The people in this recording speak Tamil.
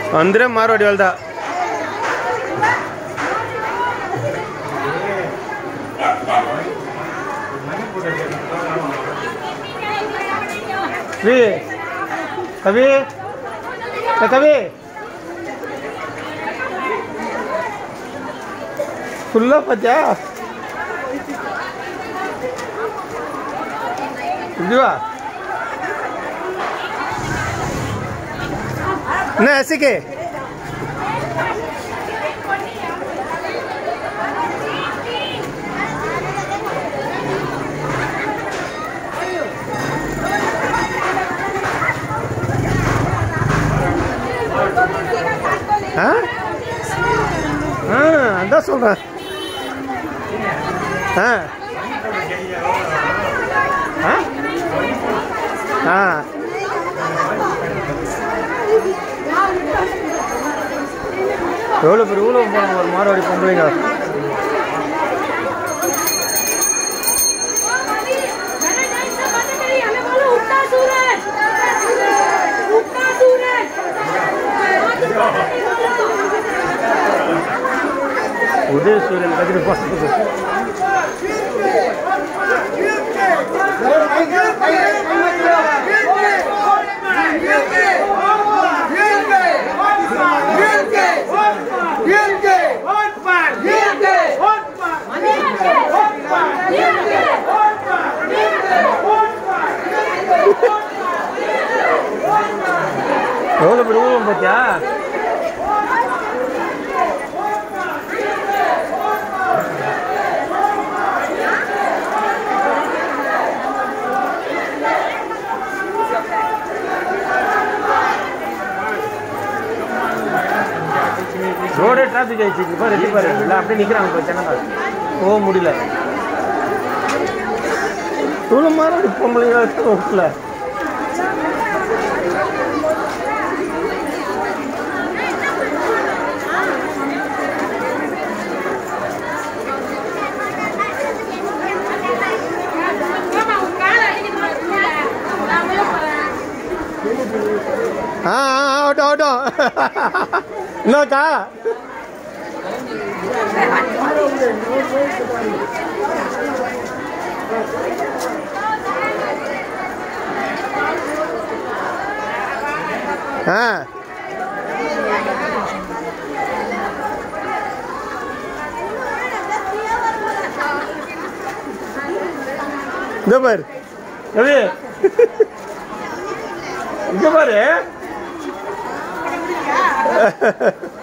ಅಂದರೆ ಮಾರೋಡಿ ಹೊಲ್ದ கவி கவி ஏ, கவி ஃபுல்லாக பார்த்தியா இதுவா என்ன ஹசிக்கு ஆ ஆ அதான் சொல்கிறேன் ஆ ஆ ஆ எவ்வளோ பேர் இவ்வளோ போகிறாங்க ஒரு மார்வாடி பொம்பளைங்க உதய சூரியன் கதிரி பார்த்துட்டு எவ்வளோ பேர் இவ்வளோ பார்த்தியா ரோடே டிராஃபிக் ஆயிடுச்சு இப்போ ரெடி பாரு இல்லை அப்படியே நிற்கிறாங்க இப்போ சென்னை போக முடியல இவ்வளோ மாதிரி பொம்பளைங்க ரோட்டில் ஆ ஆ, ஆகட்டும் ஆகட்டும் என்னக்கா ஆ இந்த பாரு ரவி இங்க பாரு